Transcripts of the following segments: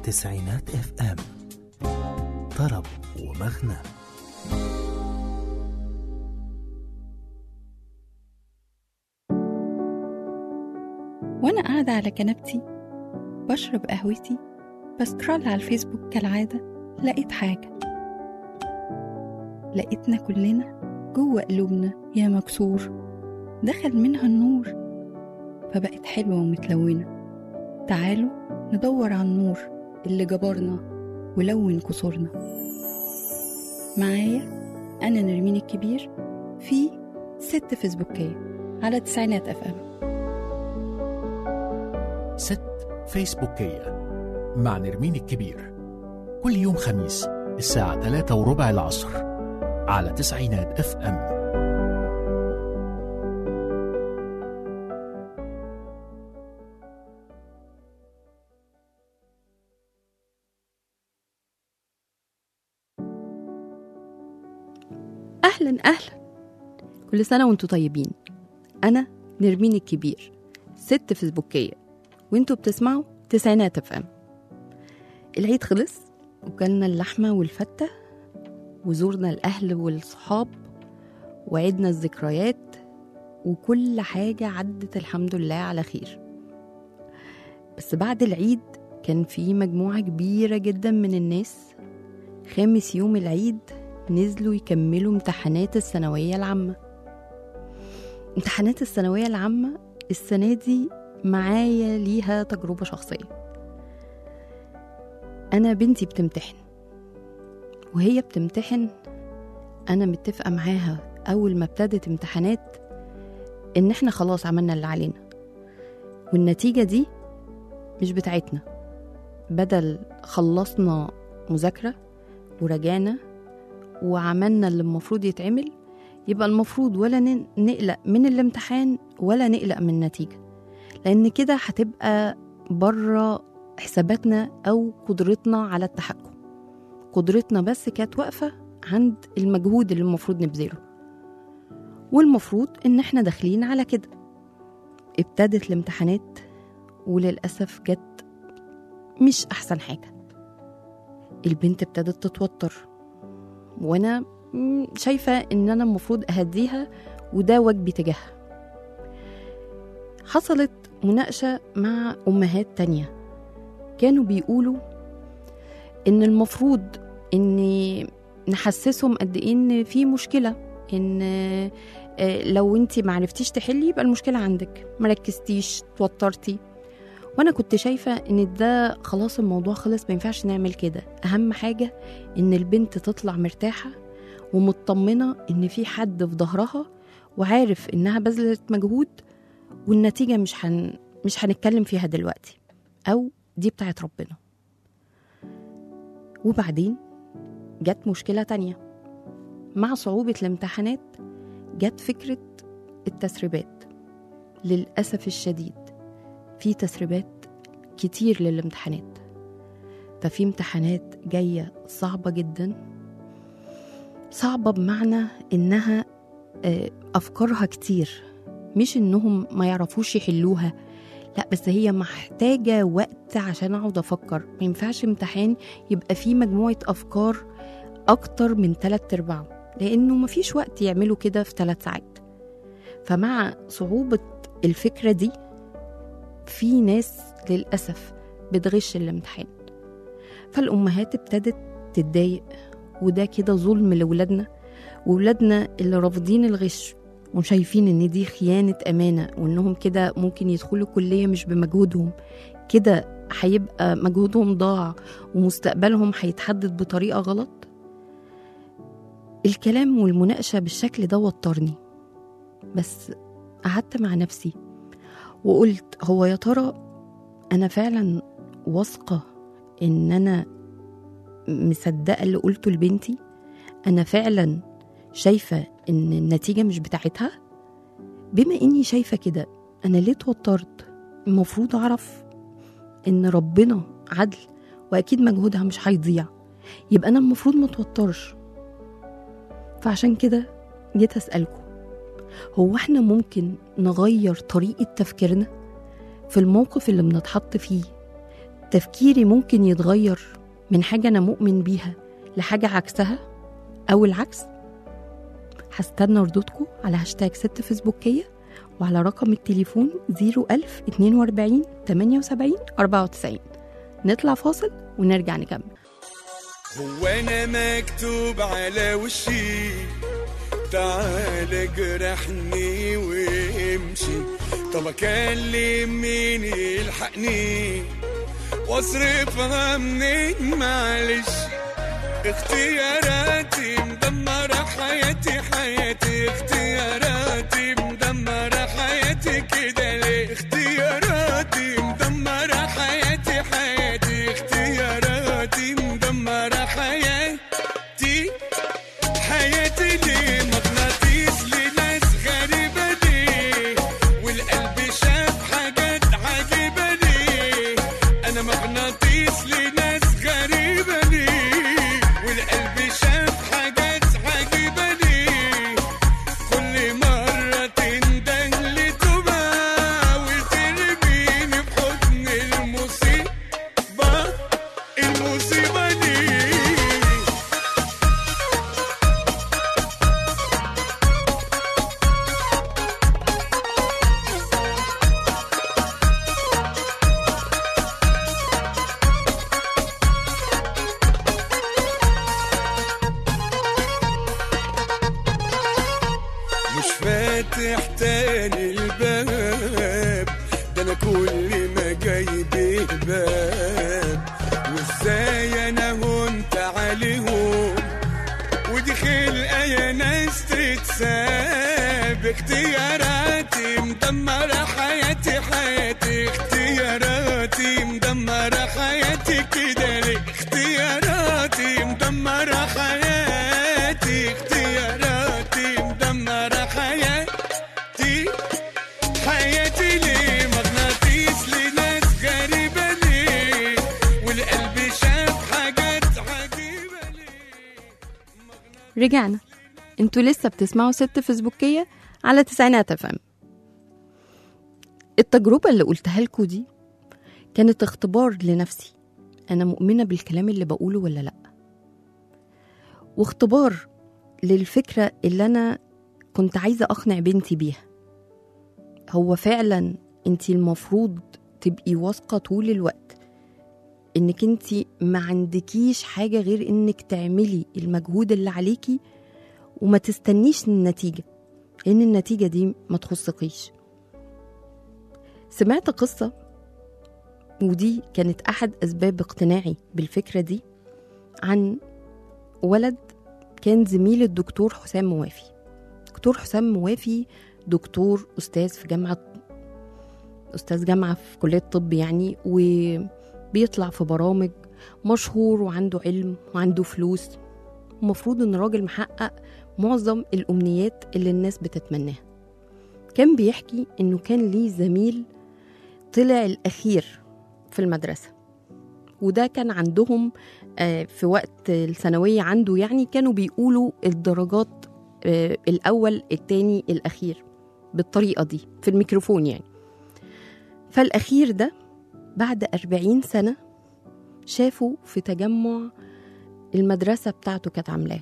تسعينات اف ام طرب ومغنى وأنا قاعدة على كنبتي بشرب قهوتي بسكرول على الفيسبوك كالعادة لقيت حاجة لقيتنا كلنا جوه قلوبنا يا مكسور دخل منها النور فبقت حلوة ومتلونة تعالوا ندور على النور اللي جبرنا ولون كسورنا معايا أنا نرمين الكبير في ست فيسبوكية على تسعينات أف أم ست فيسبوكية مع نرمين الكبير كل يوم خميس الساعة 3 وربع العصر على تسعينات اف ام أهلا أهلا كل سنة وانتوا طيبين أنا نرمين الكبير ست فيسبوكية وانتوا بتسمعوا تسعينات اف ام العيد خلص وكلنا اللحمة والفتة وزورنا الأهل والصحاب وعدنا الذكريات وكل حاجة عدت الحمد لله على خير بس بعد العيد كان في مجموعة كبيرة جدا من الناس خامس يوم العيد نزلوا يكملوا امتحانات الثانوية العامة امتحانات الثانوية العامة السنة دي معايا ليها تجربة شخصية أنا بنتي بتمتحن وهي بتمتحن أنا متفقة معاها أول ما ابتدت امتحانات إن إحنا خلاص عملنا اللي علينا والنتيجة دي مش بتاعتنا بدل خلصنا مذاكرة وراجعنا وعملنا اللي المفروض يتعمل يبقى المفروض ولا ن- نقلق من الامتحان ولا نقلق من النتيجة لأن كده هتبقى بره حساباتنا أو قدرتنا على التحكم قدرتنا بس كانت واقفة عند المجهود اللي المفروض نبذله والمفروض إن احنا داخلين على كده ابتدت الامتحانات وللأسف جت مش أحسن حاجة البنت ابتدت تتوتر وانا مم، شايفه ان انا المفروض اهديها وده واجبي تجاهها حصلت مناقشه مع امهات تانية كانوا بيقولوا ان المفروض ان نحسسهم قد ايه ان في مشكله ان آه، لو انت معرفتيش تحلي يبقى المشكله عندك مركزتيش توترتي وانا كنت شايفه ان ده خلاص الموضوع خلص ما ينفعش نعمل كده اهم حاجه ان البنت تطلع مرتاحه ومطمنه ان في حد في ظهرها وعارف انها بذلت مجهود والنتيجه مش هن... مش هنتكلم فيها دلوقتي او دي بتاعت ربنا وبعدين جت مشكله تانية مع صعوبه الامتحانات جت فكره التسريبات للاسف الشديد في تسريبات كتير للامتحانات ففي امتحانات جاية صعبة جدا صعبة بمعنى إنها آه، أفكارها كتير مش إنهم ما يعرفوش يحلوها لا بس هي محتاجة وقت عشان أقعد أفكر ما ينفعش امتحان يبقى فيه مجموعة أفكار أكتر من تلات أرباعه لأنه مفيش وقت يعملوا كده في ثلاث ساعات فمع صعوبة الفكرة دي في ناس للأسف بتغش الامتحان فالأمهات ابتدت تتضايق وده كده ظلم لولادنا وولادنا اللي رافضين الغش وشايفين ان دي خيانة أمانة وانهم كده ممكن يدخلوا كلية مش بمجهودهم كده هيبقى مجهودهم ضاع ومستقبلهم هيتحدد بطريقة غلط الكلام والمناقشة بالشكل ده وترني بس قعدت مع نفسي وقلت هو يا ترى أنا فعلا واثقة إن أنا مصدقة اللي قلته لبنتي أنا فعلا شايفة إن النتيجة مش بتاعتها بما إني شايفة كده أنا ليه اتوترت المفروض أعرف إن ربنا عدل وأكيد مجهودها مش هيضيع يبقى أنا المفروض ما اتوترش فعشان كده جيت أسألكم هو احنا ممكن نغير طريقة تفكيرنا في الموقف اللي بنتحط فيه تفكيري ممكن يتغير من حاجة أنا مؤمن بيها لحاجة عكسها أو العكس هستنى ردودكم على هاشتاج ست فيسبوكية وعلى رقم التليفون 01000 42 78 94 نطلع فاصل ونرجع نكمل هو انا مكتوب على وشي تعال اجرحني وامشي طب اكلم مين يلحقني واصرفها منين معلش اختياراتي مدمرة حياتي حياتي اختياراتي مدمرة حياتي كده ليه اختياراتي مدمرة حياتي حياتي اختياراتي مدمرة حياتي حياتي ليه مغناطيس لناس غريبة ليه والقلب شاف حاجات عجيبة ليه أنا مغناطيس لناس غريبة ليه والقلب شاف حاجات عجيبة ليه كل مرة تندن لتوبة وترميني في حضن المصيبة المصيبة دي مش فاتح تاني الباب ده انا كل ما جايب الباب وازاي انا هنت عليهم ودي خلقه يا ناس تتساب اختياراتي مدمره حياتي حياتي اختياراتي مدمره حياتي كده ليه اختياراتي مدمره حياتي اختياراتي مدمره حياتي حياتي ليه مغناطيس لناس غريبة ليه والقلب شاف حاجات عجيبة ليه رجعنا انتوا لسه بتسمعوا ست فيسبوكية على تسعينات اف ام التجربة اللي قلتها لكم دي كانت اختبار لنفسي أنا مؤمنة بالكلام اللي بقوله ولا لأ واختبار للفكرة اللي أنا كنت عايزة أقنع بنتي بيها هو فعلا انتي المفروض تبقي واثقة طول الوقت انك انتي ما عندكيش حاجة غير انك تعملي المجهود اللي عليكي وما تستنيش النتيجة لان النتيجة دي ما تخصكيش سمعت قصة ودي كانت أحد أسباب اقتناعي بالفكرة دي عن ولد كان زميل الدكتور حسام موافي دكتور حسام موافي دكتور أستاذ في جامعة أستاذ جامعة في كلية طب يعني وبيطلع في برامج مشهور وعنده علم وعنده فلوس المفروض إن راجل محقق معظم الأمنيات اللي الناس بتتمناها كان بيحكي إنه كان ليه زميل طلع الأخير في المدرسة وده كان عندهم آه، في وقت الثانوية عنده يعني كانوا بيقولوا الدرجات آه، الأول التاني الأخير بالطريقة دي في الميكروفون يعني فالأخير ده بعد أربعين سنة شافه في تجمع المدرسة بتاعته كانت عاملاه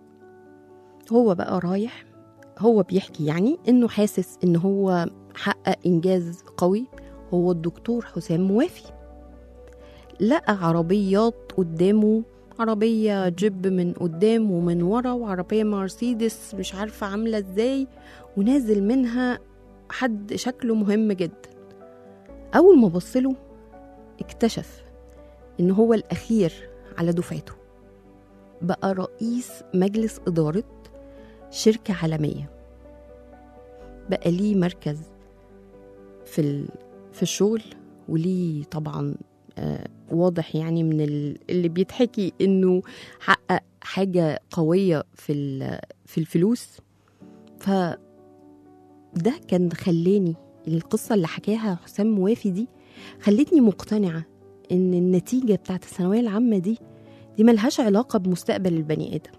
هو بقى رايح هو بيحكي يعني انه حاسس ان هو حقق انجاز قوي هو الدكتور حسام موافي لقى عربيات قدامه عربية جيب من قدام ومن ورا وعربية مرسيدس مش عارفة عاملة ازاي ونازل منها حد شكله مهم جدا أول ما بصله اكتشف إن هو الأخير على دفعته بقى رئيس مجلس إدارة شركة عالمية بقى ليه مركز في ال... في الشغل وليه طبعا آه واضح يعني من ال- اللي بيتحكي انه حقق حاجه قويه في ال- في الفلوس ف ده كان خلاني القصه اللي حكاها حسام موافي دي خلتني مقتنعه ان النتيجه بتاعت الثانويه العامه دي دي ملهاش علاقه بمستقبل البني ادم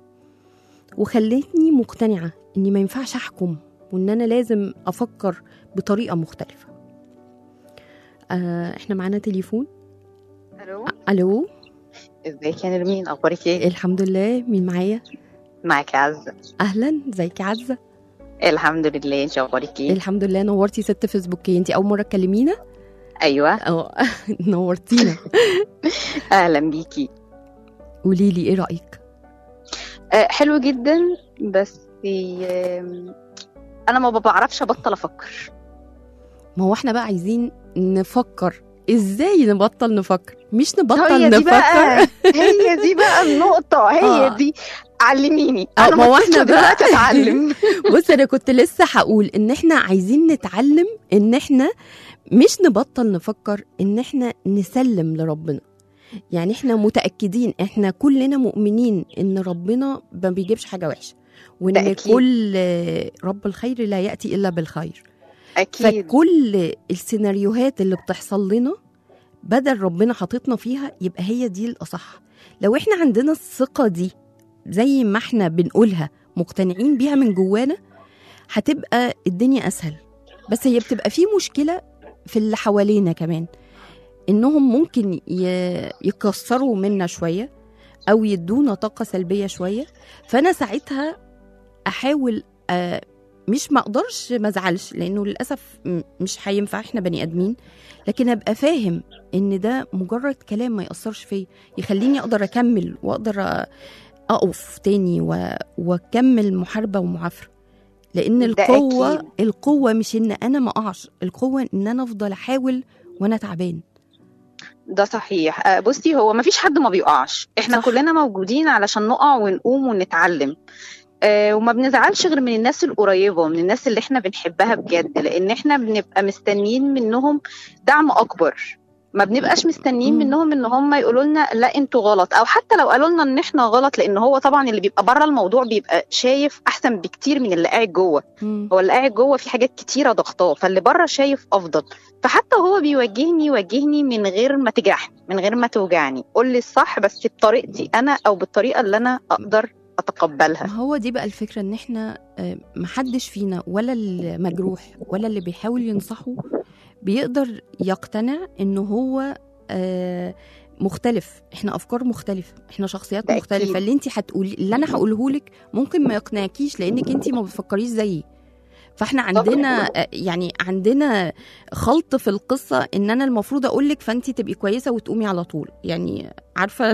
وخلتني مقتنعه اني ما ينفعش احكم وان انا لازم افكر بطريقه مختلفه آه احنا معانا تليفون الو ازيك يا نرمين اخبارك ايه الحمد لله مين معايا معاك يا عزه اهلا ازيك يا عزه الحمد لله انت اخبارك ايه الحمد لله نورتي ست فيسبوكيه انت اول مره تكلمينا ايوه اه نورتينا اهلا بيكي قولي لي ايه رايك آه حلو جدا بس آم، انا ما بعرفش ابطل افكر ما هو احنا بقى عايزين نفكر ازاي نبطل نفكر مش نبطل هي دي نفكر بقى هي دي بقى النقطه هي آه. دي علميني آه، انا ما هو متصلة إحنا بقى- دلوقتي اتعلم بص انا كنت لسه هقول ان احنا عايزين نتعلم ان احنا مش نبطل نفكر ان احنا نسلم لربنا يعني احنا متاكدين احنا كلنا مؤمنين ان ربنا ما بيجيبش حاجه وحشه وان ده أكيد. كل رب الخير لا ياتي الا بالخير اكيد فكل السيناريوهات اللي بتحصل لنا بدل ربنا حاططنا فيها يبقى هي دي الأصح لو احنا عندنا الثقة دي زي ما احنا بنقولها مقتنعين بيها من جوانا هتبقى الدنيا أسهل بس هي بتبقى في مشكلة في اللي حوالينا كمان إنهم ممكن ي- يكسروا منا شوية أو يدونا طاقة سلبية شوية فأنا ساعتها أحاول آه، مش ما اقدرش ما ازعلش لانه للاسف م- مش هينفع احنا بني ادمين لكن ابقى فاهم ان ده مجرد كلام ما ياثرش فيا يخليني اقدر اكمل واقدر أ- اقف تاني و... واكمل محاربه ومعافره لان ده القوه أكيد. القوه مش ان انا ما اقعش القوه ان انا افضل احاول وانا تعبان ده صحيح آه، بصي هو ما فيش حد ما بيقعش احنا صح. صح. كلنا موجودين علشان نقع ونقوم ونتعلم آه، وما بنزعلش غير من الناس القريبة من الناس اللي احنا بنحبها بجد لان احنا بنبقى مستنيين منهم دعم اكبر ما بنبقاش مستنيين مم. منهم ان هم يقولوا لنا لا انتوا غلط او حتى لو قالوا لنا ان احنا غلط لان هو طبعا اللي بيبقى بره الموضوع بيبقى شايف احسن بكتير من اللي قاعد جوه مم. هو اللي قاعد جوه في حاجات كتيره ضغطاه فاللي بره شايف افضل فحتى هو بيوجهني يوجهني من غير ما تجرحني من غير ما توجعني قول لي الصح بس بطريقتي انا او بالطريقه اللي انا اقدر اتقبلها ما هو دي بقى الفكرة ان احنا آه، محدش فينا ولا المجروح ولا اللي بيحاول ينصحه بيقدر يقتنع ان هو آه، مختلف احنا افكار مختلفة احنا شخصيات ده مختلفة أكيد. اللي انت هتقولي اللي انا هقوله لك ممكن ما يقنعكيش لانك انت ما بتفكريش زيي فاحنا عندنا آه، يعني عندنا خلط في القصة ان انا المفروض اقول لك فانت تبقي كويسة وتقومي على طول يعني عارفة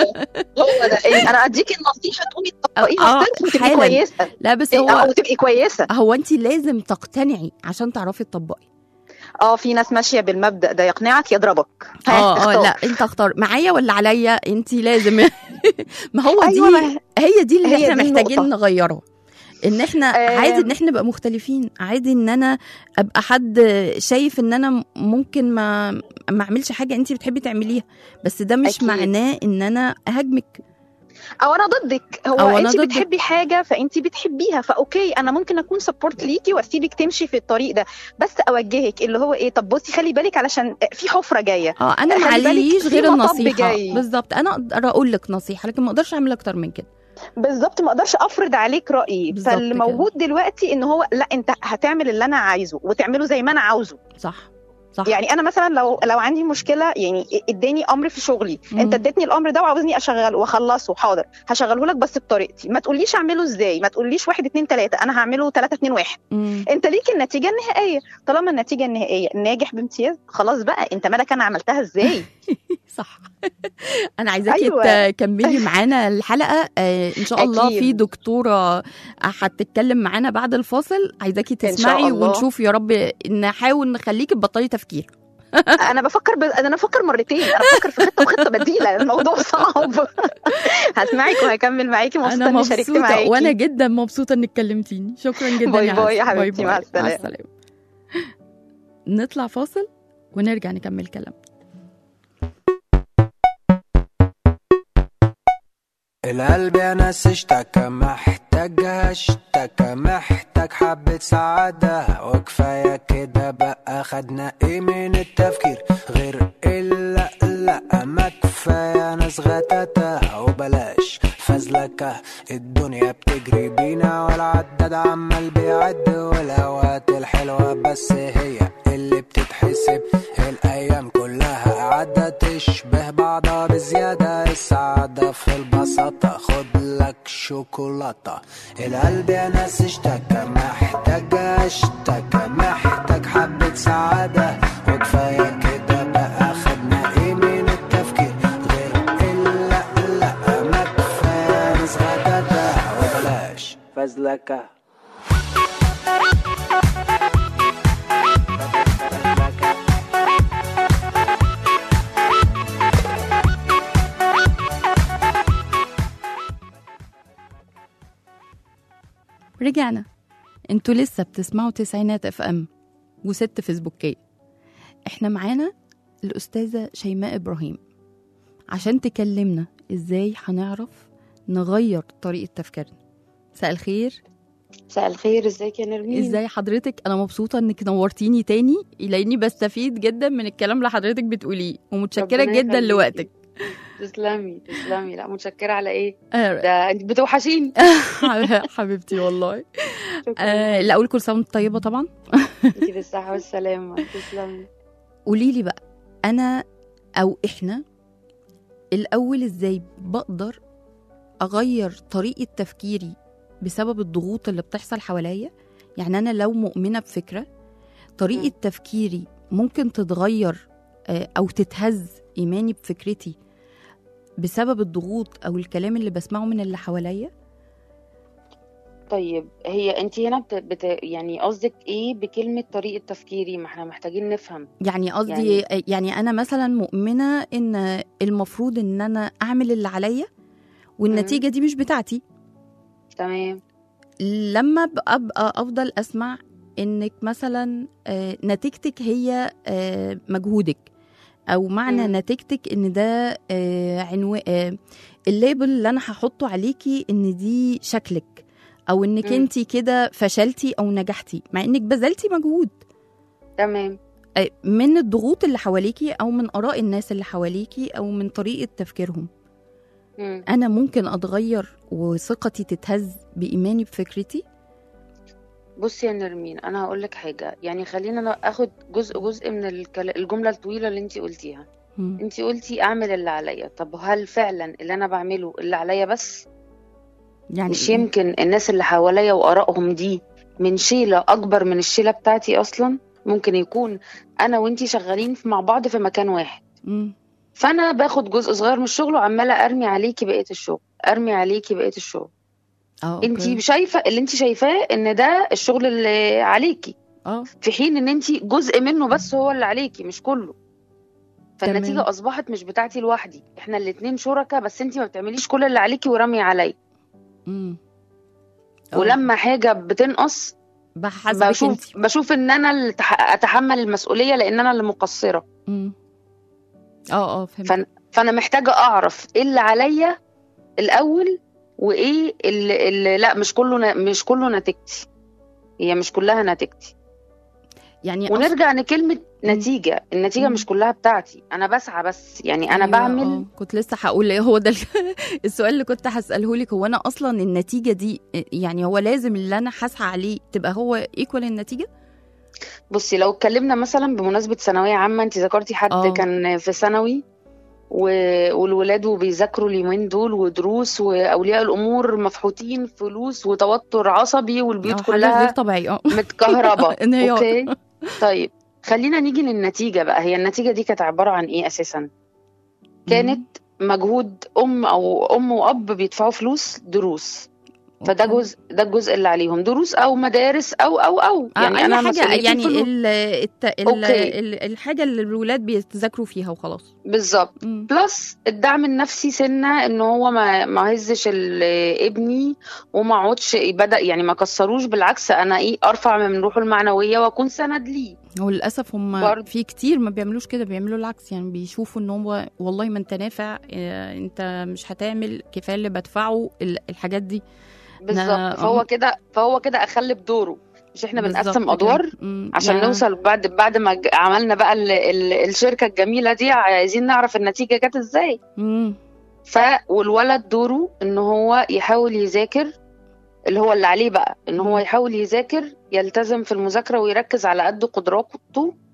هو ده إيه، انا اديكي النصيحه تقومي تطبقيها آه، آه وتبقي حالاً. كويسه لا بس إيه، هو او تبقي كويسه هو انت لازم تقتنعي عشان تعرفي تطبقي اه في ناس ماشيه بالمبدا ده يقنعك يضربك ها، اه اه اختار. لا انت اختار معايا ولا عليا انت لازم ما هو دي أيوة، ما- هي دي اللي هي احنا دي محتاجين النقطة. نغيره ان احنا آه. عادي ان احنا نبقى مختلفين عادي ان انا ابقى حد شايف ان انا ممكن ما ما اعملش حاجه انت بتحبي تعمليها بس ده مش أكيد. معناه ان انا اهاجمك او انا ضدك هو أو أنا انت ضدك. بتحبي حاجه فانت بتحبيها فاوكي انا ممكن اكون سبورت ليكي واسيبك تمشي في الطريق ده بس اوجهك اللي هو ايه طب بصي خلي بالك علشان في حفره جايه اه انا خلي بالك معليش في غير مطب النصيحه جاي. بالظبط انا اقدر اقول لك نصيحه لكن ما اقدرش اعمل اكتر من كده بالظبط ما اقدرش افرض عليك رايي بالظبط فاللي كده. موجود دلوقتي ان هو لا انت هتعمل اللي انا عايزه وتعمله زي ما انا عاوزه صح صح يعني انا مثلا لو لو عندي مشكله يعني اداني امر في شغلي مم. انت اديتني الامر ده وعاوزني اشغله واخلصه حاضر هشغله لك بس بطريقتي ما تقوليش اعمله ازاي ما تقوليش واحد اتنين تلاته انا هعمله تلاته اتنين واحد مم. انت ليك النتيجه النهائيه طالما النتيجه النهائيه ناجح بامتياز خلاص بقى انت مالك انا عملتها ازاي صح انا عايزاكي أيوة. تكملي معانا الحلقه آه، ان شاء الله أكيد. في دكتوره هتتكلم معانا بعد الفاصل عايزاكي إن شاء تسمعي الله. ونشوف يا رب نحاول نخليكي تبطلي تفكير انا بفكر ب... انا بفكر مرتين انا بفكر في خطه وخطه بديله الموضوع صعب هسمعك وهكمل معاكي مبسوطه انا اني شاركت مبسوطه معاكي وانا جدا مبسوطه انك كلمتيني شكرا جدا باي يا باي يا عزة. حبيبتي، مع السلامة. مع السلامه نطلع فاصل ونرجع نكمل كلام القلب يا ناس اشتكى محتاجها اشتكى محتاج حبة سعادة وكفاية كده بقى خدنا ايه من التفكير غير الا لا ما كفاية ناس غتاتة وبلاش فزلكة الدنيا بتجري بينا والعداد عمال بيعد والاوقات الحلوة بس هي اللي بتتحسب الايام كلها سعادة تشبه بعضها بزيادة السعادة في البساطة خد لك شوكولاتة القلب يا ناس اشتكى محتاج اشتكى محتاج حبة سعادة وكفاية كده بقى خدنا ايه من التفكير غير الا لا ما كفاية ناس غداتة وبلاش فزلكة رجعنا انتوا لسه بتسمعوا تسعينات اف ام وست فيسبوكية احنا معانا الأستاذة شيماء إبراهيم عشان تكلمنا ازاي هنعرف نغير طريقة تفكيرنا مساء الخير مساء الخير ازيك يا نرمين ازاي حضرتك انا مبسوطة انك نورتيني تاني لاني بستفيد جدا من الكلام اللي حضرتك بتقوليه ومتشكرة ربنا جدا يخليكي. لوقتك تسلمي تسلمي لا متشكرة على ايه آه، ده انت بتوحشيني حبيبتي والله شكرا آه، لا اقول كل سنة وانت طيبة طبعا انت بالصحة والسلامة تسلمي قولي لي بقى انا او احنا الاول ازاي بقدر اغير طريقه تفكيري بسبب الضغوط اللي بتحصل حواليا يعني انا لو مؤمنه بفكره طريقه مم. تفكيري ممكن تتغير آه، او تتهز ايماني بفكرتي بسبب الضغوط او الكلام اللي بسمعه من اللي حواليا طيب هي انت هنا بت... بت... يعني قصدك ايه بكلمة طريقة تفكيري ما احنا محتاجين نفهم يعني قصدي يعني, يعني انا مثلا مؤمنه ان المفروض ان انا اعمل اللي عليا والنتيجه دي مش بتاعتي تمام لما ابقى أبقى افضل اسمع انك مثلا آه، نتيجتك هي آه، مجهودك او معنى مم. نتيجتك ان ده عنوان الليبل اللي انا هحطه عليكي ان دي شكلك او انك مم. انت كده فشلتي او نجحتي مع انك بذلتي مجهود تمام آه، من الضغوط اللي حواليكي او من اراء الناس اللي حواليكي او من طريقه تفكيرهم مم. انا ممكن اتغير وثقتي تتهز بايماني بفكرتي بصي يا نرمين انا هقول لك حاجة يعني خلينا أنا اخد جزء جزء من الكل... الجملة الطويلة اللي انت قلتيها مم. انت قلتي اعمل اللي عليا طب هل فعلا اللي انا بعمله اللي عليا بس يعني مش يمكن الناس اللي حواليا وآرائهم دي من شيلة أكبر من الشيلة بتاعتي أصلا ممكن يكون أنا وإنتي شغالين في- مع بعض في مكان واحد مم. فأنا باخد جزء صغير من الشغل وعمالة أرمي عليكي بقية الشغل أرمي عليكي بقية الشغل اه أوكي. انتي شايفة اللي انتي شايفاه إن ده الشغل اللي عليكي اه في حين إن انتي جزء منه بس هو اللي عليكي مش كله فالنتيجة تمام. أصبحت مش بتاعتي لوحدي احنا الاتنين شركاء بس انتي ما بتعمليش كل اللي عليكي ورمي عليا مم. آه. ولما حاجة بتنقص بحاسبك بشوف انت بشوف ان انا اللي تح- اتحمل المسؤوليه لان انا اللي مقصره مم. اه اه فهمت فن- فانا محتاجه اعرف ايه اللي عليا الاول وايه اللي, اللي لا مش كله ن- مش كله نتيجتي هي مش كلها نتيجتي يعني أص- ونرجع لكلمه نتيجه النتيجه مم. مش كلها بتاعتي انا بسعى بس يعني انا أيوة، بعمل آه. كنت لسه هقول إيه هو ده ال- السؤال اللي كنت هساله لك هو انا اصلا النتيجه دي يعني هو لازم اللي انا هسعى عليه تبقى هو ايكوال النتيجه بصي لو اتكلمنا مثلا بمناسبه ثانويه عامه انت ذكرتي حد آه. كان في ثانوي و- والولاد وبيذاكروا اليومين دول ودروس واولياء الامور مفحوطين فلوس وتوتر عصبي والبيوت آه، حاجات غير كلها طبيعيه اه متكهربه انهيار. اوكي طيب خلينا نيجي للنتيجه بقى هي النتيجه دي كانت عباره عن ايه اساسا كانت مجهود ام او ام واب بيدفعوا فلوس دروس فده أوكي. جزء ده الجزء اللي عليهم دروس او مدارس او او او آه، يعني أي انا حاجه مسؤوليتي يعني الفلوس. ال الت... ال... أوكي. ال... الحاجه اللي الولاد بيتذاكروا فيها وخلاص بالظبط مم. بلس الدعم النفسي سنه ان هو ما ما هزش ال- ابني وما اقعدش بدا يعني ما كسروش بالعكس انا ايه ارفع من روحه المعنويه واكون سند ليه وللاسف هم برضه. في كتير ما بيعملوش كده بيعملوا العكس يعني بيشوفوا ان هو والله ما انت نافع آه، انت مش هتعمل كفايه اللي بدفعه ال- الحاجات دي بالظبط آه. فهو كده فهو كده اخلي بدوره مش احنا بالظبط بنقسم كده. ادوار مم. عشان يعني- نوصل بعد بعد ما ج- عملنا بقى ال ال الشركه الجميله دي عايزين نعرف النتيجه جت ازاي مم. ف والولد دوره ان هو يحاول يذاكر اللي هو اللي عليه بقى ان هو مم. يحاول يذاكر يلتزم في المذاكره ويركز على قد قدراته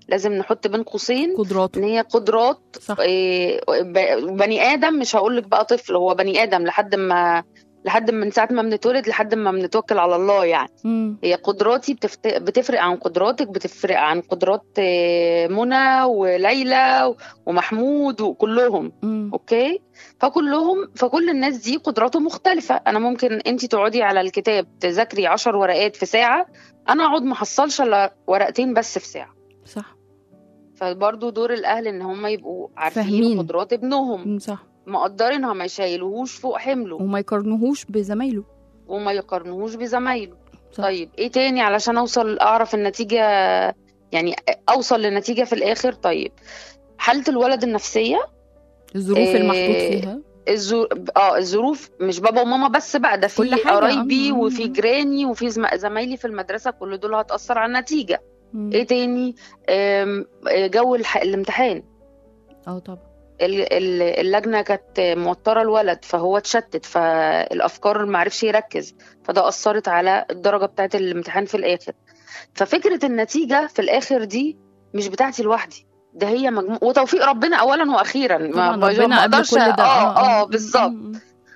لازم نحط بين قوسين ان قدراته هي قدرات صح إيه، ب- بني ادم مش هقول لك بقى طفل هو بني ادم لحد ما لحد من ساعه ما بنتولد لحد ما بنتوكل على الله يعني مم. هي قدراتي بتفت... بتفرق عن قدراتك بتفرق عن قدرات آه، منى وليلى و- ومحمود وكلهم مم. اوكي فكلهم فكل الناس دي قدراته مختلفه انا ممكن انت تقعدي على الكتاب تذاكري عشر ورقات في ساعه انا اقعد ما احصلش الا ورقتين بس في ساعه صح فبرضه دور الاهل ان هم يبقوا عارفين فاهمين. قدرات ابنهم مم. صح مقدرينها ما يشيلوهوش فوق حمله وما يقارنوهوش بزمايله وما يقارنوهوش بزمايله صح. طيب ايه تاني علشان اوصل اعرف النتيجة يعني اوصل لنتيجة في الاخر طيب حالة الولد النفسية الظروف إيه، المحطوط فيها الزو... اه الظروف مش بابا وماما بس بقى ده كل في حاجة، قرايبي آه. وفي جيراني وفي زم... زمايلي في المدرسة كل دول هتأثر على النتيجة مم. ايه تاني آم، جو الح... الامتحان اه طبعا ال- ال- اللجنه كانت موتره الولد فهو اتشتت فالافكار ما عرفش يركز فده اثرت على الدرجه بتاعه الامتحان في الاخر ففكره النتيجه في الاخر دي مش بتاعتي لوحدي ده هي مجموع وتوفيق ربنا اولا واخيرا ما طبعا ما- ربنا ما قبل اقدرش كل ده اه اه مم. بالظبط مم.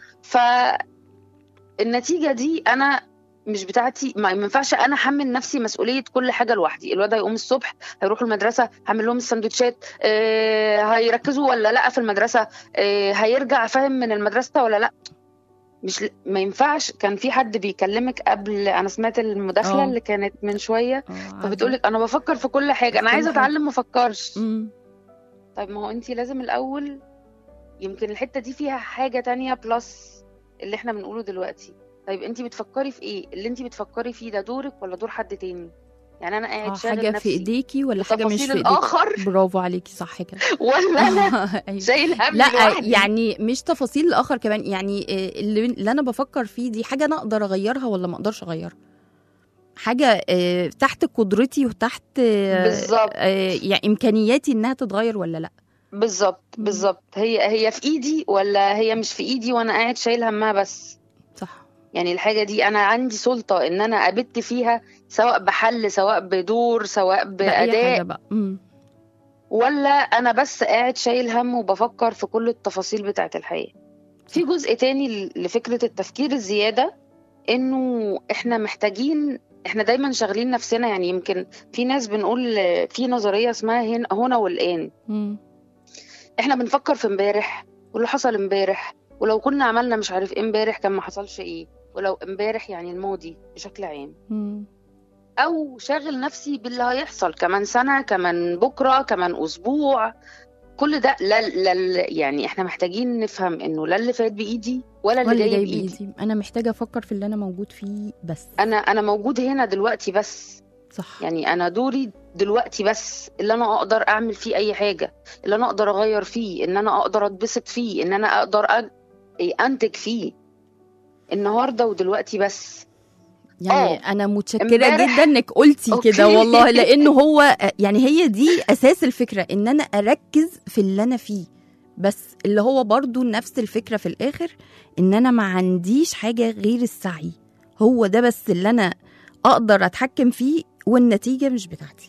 فالنتيجه دي انا مش بتاعتي ما ما ينفعش انا احمل نفسي مسؤوليه كل حاجه لوحدي الولاد هيقوم الصبح هيروحوا المدرسه هعمل لهم السندوتشات آه هيركزوا ولا لا في المدرسه آه هيرجع فاهم من المدرسه ولا لا مش ما ينفعش كان في حد بيكلمك قبل انا سمعت المداخله آه. اللي كانت من شويه آه، فبتقول لك انا بفكر في كل حاجه انا كل عايزه حاجة. اتعلم ما افكرش مم. طيب ما هو انت لازم الاول يمكن الحته دي فيها حاجه تانية بلس اللي احنا بنقوله دلوقتي طيب انت بتفكري في ايه اللي انت بتفكري فيه ده دورك ولا دور حد تاني يعني انا آه، قاعد شاغل حاجة في نفسي ايديكي ولا حاجة مش بتفاصيل في ايديكي الاخر برافو عليكي صح كده ولا انا أيوة. شايل هم لا لوحدي يعني مش تفاصيل الاخر كمان يعني آه، اللي, اللي انا بفكر فيه دي حاجه انا اقدر اغيرها ولا ما اقدرش اغيرها حاجه آه، تحت قدرتي وتحت آه، بالظبط. آه، يعني امكانياتي انها تتغير ولا لا بالظبط مم. بالظبط هي هي في ايدي ولا هي مش في ايدي وانا قاعد شايل همها بس صح يعني الحاجه دي انا عندي سلطه ان انا ابت فيها سواء بحل سواء بدور سواء بأي حاجه باداء بقى مم. ولا انا بس قاعد شايل هم وبفكر في كل التفاصيل بتاعه الحياه في جزء تاني ل- لفكره التفكير الزياده انه احنا محتاجين احنا دايما شاغلين نفسنا يعني يمكن في ناس بنقول في نظريه اسمها هنا هنا والان مم. احنا بنفكر في امبارح واللي حصل امبارح ولو كنا عملنا مش عارف ايه امبارح كان ما حصلش ايه ولو امبارح يعني الماضي بشكل عام مم. او شاغل نفسي باللي هيحصل كمان سنه كمان بكره كمان اسبوع كل ده لا لا لا- يعني احنا محتاجين نفهم انه لا اللي فات بايدي ولا اللي ولا جاي جاي بايدي بايدي انا محتاجه افكر في اللي انا موجود فيه بس انا انا موجود هنا دلوقتي بس صح يعني انا دوري دلوقتي بس اللي انا اقدر اعمل فيه اي حاجه اللي انا اقدر اغير فيه ان انا اقدر اتبسط فيه ان انا اقدر أج... إيه، انتج فيه النهارده ودلوقتي بس يعني آه. انا متشكره امبارح- جدا انك قلتي أوكي. كده والله لانه هو يعني هي دي اساس الفكره ان انا اركز في اللي انا فيه بس اللي هو برضو نفس الفكره في الاخر ان انا ما عنديش حاجه غير السعي هو ده بس اللي انا اقدر اتحكم فيه والنتيجه مش بتاعتي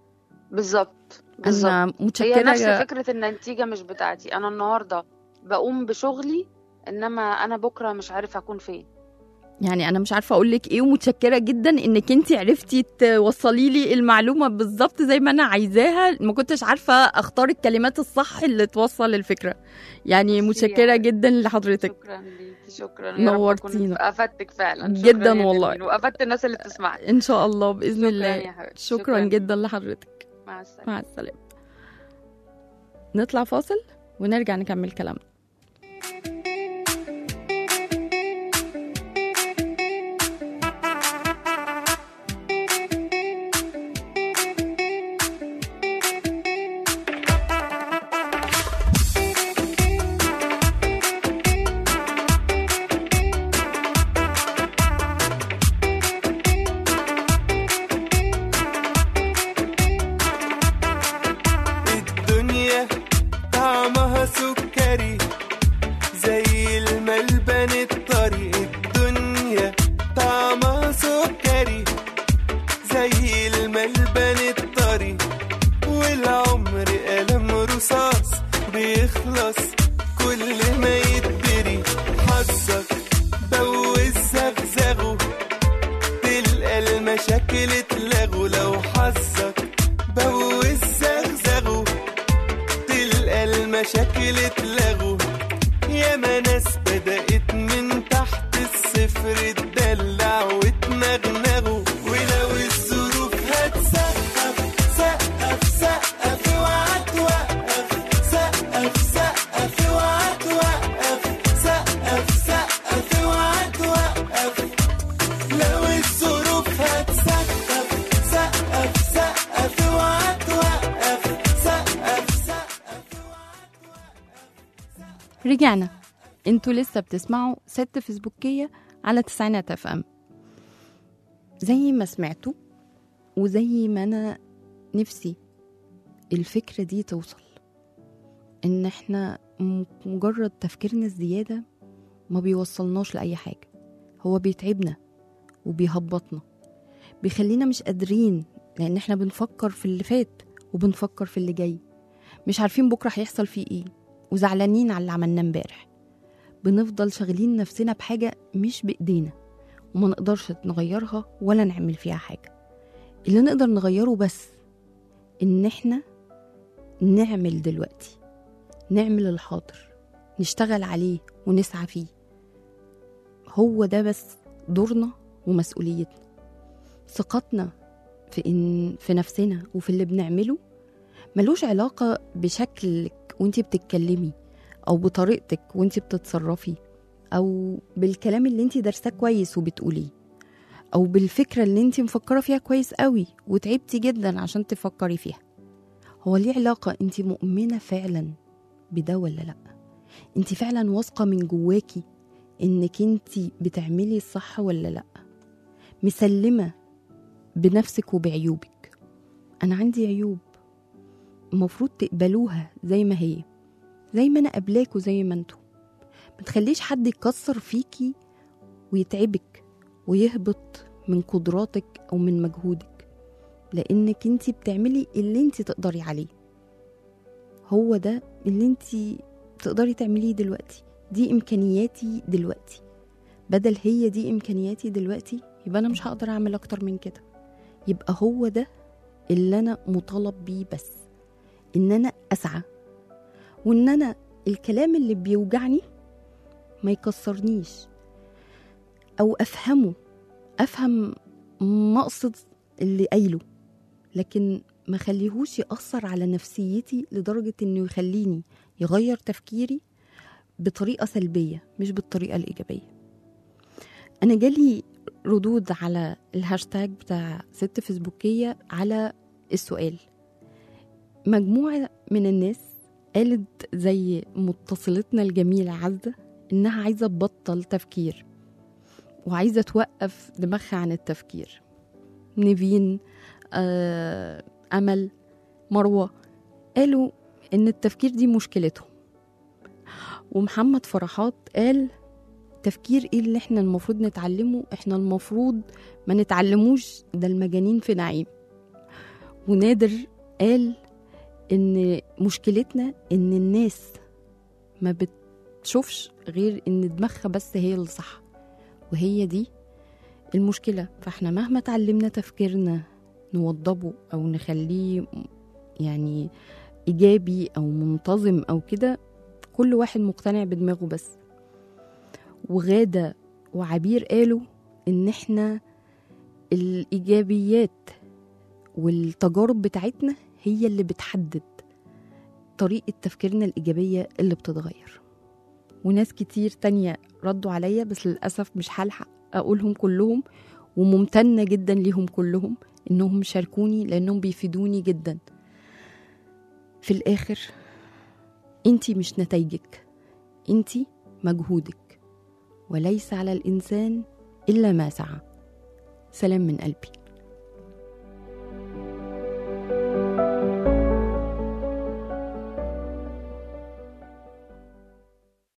بالظبط بالظبط انا هي متشكره نفس فكره ان النتيجه مش بتاعتي انا النهارده بقوم بشغلي انما انا بكره مش عارف هكون فين يعني انا مش عارفه اقول لك ايه ومتشكره جدا انك انت عرفتي توصلي لي المعلومه بالظبط زي ما انا عايزاها ما كنتش عارفه اختار الكلمات الصح اللي توصل الفكره يعني ميرسي متشكره يا جدا لحضرتك شكرا ليكي شكرا يا رب أكون نورتينا. افدتك فعلا جدا شكراً يا والله. نرمين، وافدت الناس اللي بتسمعني ان شاء الله باذن شكرا الله يا حبيبتي شكرا, شكراً. جدا لحضرتك مع السلامه مع السلامه نطلع فاصل ونرجع نكمل كلامنا الدنيا طعمها سكري بيخلص كل ما يتدري حظك بوز زغزغه تلقى المشاكل اتلغوا لو حظك بوز زغزغه تلقى المشاكل اتلغوا ياما ناس بدأت من تحت الصفر تدلع وتنغنغوا ولو الظروف هتسقف سقف سقف اوعى توقف سقف سقف اوعى توقف سقف سقف اوعى توقف لو الظروف هتسقف سقف سقف اوعى توقف سقف سقف رجعنا انتوا لسه بتسمعوا ست فيسبوكية على تسعينات اف ام زي ما سمعتوا وزي ما انا نفسي الفكرة دي توصل ان احنا م- مجرد تفكيرنا الزيادة ما بيوصلناش لأي حاجة هو بيتعبنا وبيهبطنا بيخلينا مش قادرين لأن احنا بنفكر في اللي فات وبنفكر في اللي جاي مش عارفين بكرة هيحصل فيه ايه وزعلانين على اللي عملناه امبارح بنفضل شاغلين نفسنا بحاجة مش بإيدينا وما نقدرش نغيرها ولا نعمل فيها حاجة اللي نقدر نغيره بس إن إحنا نعمل دلوقتي نعمل الحاضر نشتغل عليه ونسعى فيه هو ده بس دورنا ومسؤوليتنا ثقتنا في إن في نفسنا وفي اللي بنعمله ملوش علاقة بشكلك وانتي بتتكلمي أو بطريقتك وانتي بتتصرفي أو بالكلام اللي انتي دارساه كويس وبتقوليه أو بالفكرة اللي انتي مفكرة فيها كويس قوي وتعبتي جدا عشان تفكري فيها هو ليه علاقة انتي مؤمنة فعلا بده ولا لأ انتي فعلا واثقة من جواكي انك انتي بتعملي الصح ولا لأ مسلمة بنفسك وبعيوبك أنا عندي عيوب المفروض تقبلوها زي ما هي زي ما انا قبلاكوا زي ما انتوا ما تخليش حد يكسر فيكي ويتعبك ويهبط من قدراتك او من مجهودك لانك انت بتعملي اللي انت تقدري عليه هو ده اللي انت تقدري تعمليه دلوقتي دي امكانياتي دلوقتي بدل هي دي امكانياتي دلوقتي يبقى انا مش هقدر اعمل اكتر من كده يبقى هو ده اللي انا مطالب بيه بس ان انا اسعى وان انا الكلام اللي بيوجعني ما يكسرنيش او افهمه افهم مقصد اللي قايله لكن ما خليهوش يأثر على نفسيتي لدرجة انه يخليني يغير تفكيري بطريقة سلبية مش بالطريقة الإيجابية أنا جالي ردود على الهاشتاج بتاع ست فيسبوكية على السؤال مجموعة من الناس قالت زي متصلتنا الجميلة عزة إنها عايزة تبطل تفكير وعايزة توقف دماغها عن التفكير نيفين آه، أمل مروة قالوا إن التفكير دي مشكلتهم ومحمد فرحات قال تفكير ايه اللي احنا المفروض نتعلمه احنا المفروض ما نتعلموش ده المجانين في نعيم ونادر قال ان مشكلتنا ان الناس ما بتشوفش غير ان دماغها بس هي اللي صح وهي دي المشكلة فاحنا مهما اتعلمنا تفكيرنا نوضبه او نخليه يعني ايجابي او منتظم او كده كل واحد مقتنع بدماغه بس وغادة وعبير قالوا ان احنا الايجابيات والتجارب بتاعتنا هي اللي بتحدد طريقة تفكيرنا الإيجابية اللي بتتغير وناس كتير تانية ردوا عليا بس للأسف مش هلحق أقولهم كلهم وممتنة جدا ليهم كلهم إنهم شاركوني لأنهم بيفيدوني جدا في الآخر انتي مش نتائجك انتي مجهودك وليس على الإنسان إلا ما سعى سلام من قلبي